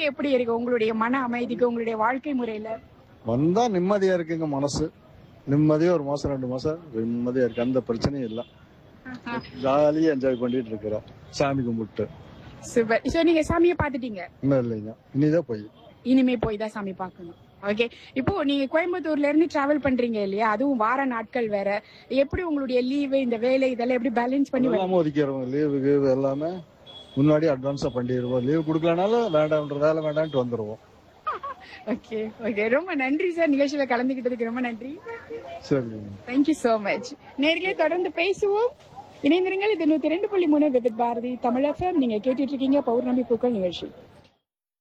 வாழ்க்கை எப்படி இருக்கு உங்களுடைய மன அமைதிக்கு உங்களுடைய வாழ்க்கை முறையில வந்தா நிம்மதியா இருக்குங்க மனசு நிம்மதியா ஒரு மாசம் ரெண்டு மாசம் நிம்மதியா இருக்கு அந்த பிரச்சனையும் இல்ல ஜாலியா என்ஜாய் பண்ணிட்டு இருக்கிறோம் சாமி கும்பிட்டு சூப்பர் சோ நீங்க சாமியை பாத்துட்டீங்க இன்னும் இல்லைங்க இனிதான் போய் இனிமே போய் தான் சாமி பார்க்கணும் ஓகே இப்போ நீங்க கோயம்புத்தூர்ல இருந்து டிராவல் பண்றீங்க இல்லையா அதுவும் வார நாட்கள் வேற எப்படி உங்களுடைய லீவு இந்த வேலை இதெல்லாம் எப்படி பேலன்ஸ் பண்ணி எல்லாமே ஒதுக்கிறோம் லீவு கீவு எல்லாமே முன்னாடி அட்வான்ஸா பண்ணிடுவோம் லீவு கொடுக்கலனாலும் வேண்டாம்ன்ற வேலை வேண்டாம்ட்டு வந்துருவோம் ஓகே ஓகே ரொம்ப நன்றி சார் நிகழ்ச்சியில கலந்துகிட்டதுக்கு ரொம்ப நன்றி சரிங்க தேங்க்யூ சோ மச் நேரிலே தொடர்ந்து பேசுவோம் இணைந்திருங்கள் இது நூத்தி ரெண்டு புள்ளி மூணு விவித் பாரதி தமிழ் எஃப்எம் நீங்க கேட்டுட்டு இருக்கீங்க பௌர்ணமி பூக்கள் நிகழ்ச்சி